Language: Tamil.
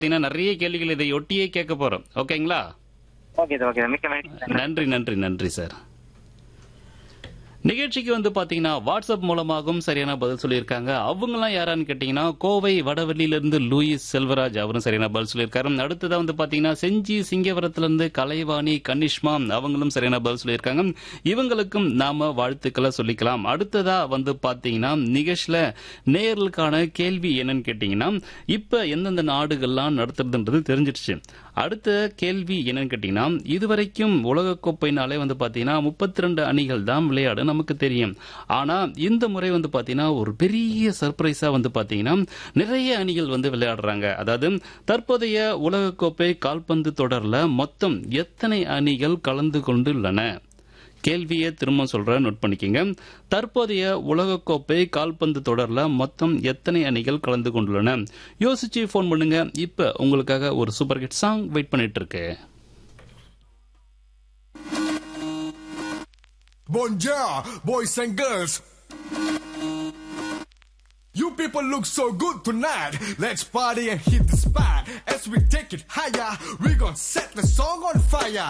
பார்த்தீங்கன்னா நிறைய கேள்விகள் இதை ஒட்டியே கேட்க போறோம் ஓகேங்களா ஓகே சார் ஓகே மிக்க மகிழ்ச்சி நன்றி நன்றி நன்றி சார் நிகழ்ச்சிக்கு வந்து பாத்தீங்கன்னா வாட்ஸ்அப் மூலமாகவும் சரியான பதில் சொல்லியிருக்காங்க அவங்கலாம் யாரான்னு கேட்டீங்கன்னா கோவை வடவள்ளியிலிருந்து லூயிஸ் செல்வராஜ் அவரும் சரியான பதில் சொல்லியிருக்காரு அடுத்ததா வந்து பாத்தீங்கன்னா செஞ்சி சிங்கவரத்திலிருந்து கலைவாணி கனிஷ்மா அவங்களும் சரியான பதில் சொல்லியிருக்காங்க இவங்களுக்கும் நாம வாழ்த்துக்களை சொல்லிக்கலாம் அடுத்ததா வந்து பாத்தீங்கன்னா நிகழ்ச்சியில நேர்களுக்கான கேள்வி என்னன்னு கேட்டீங்கன்னா இப்ப எந்தெந்த நாடுகள்லாம் நடத்துறதுன்றது தெரிஞ்சிடுச்சு அடுத்த கேள்வி என்னன்னு கேட்டீங்கன்னா இதுவரைக்கும் உலகக்கோப்பைனாலே வந்து பாத்தீங்கன்னா முப்பத்தி ரெண்டு அணிகள் தான் விளையாடு நமக்கு தெரியும் ஆனா இந்த முறை வந்து பாத்தீங்கன்னா ஒரு பெரிய சர்ப்ரைஸா வந்து பாத்தீங்கன்னா நிறைய அணிகள் வந்து விளையாடுறாங்க அதாவது தற்போதைய உலகக்கோப்பை கால்பந்து தொடர்ல மொத்தம் எத்தனை அணிகள் கலந்து கொண்டுள்ளன கேள்வியை திரும்ப சொல்றேன் நோட் பண்ணிக்கங்க தற்போதைய உலகக்கோப்பை கால்பந்து தொடர்ல மொத்தம் எத்தனை அணிகள் கலந்து கொண்டுள்ளன யோசிச்சு ஃபோன் பண்ணுங்க இப்ப உங்களுக்காக ஒரு சூப்பர் ஹிட் சாங் வெயிட் பண்ணிட்டு இருக்கு Bonjour, boys and girls. You people look so good tonight. Let's party and hit the spot. As we take it higher, we gon' set the song on fire.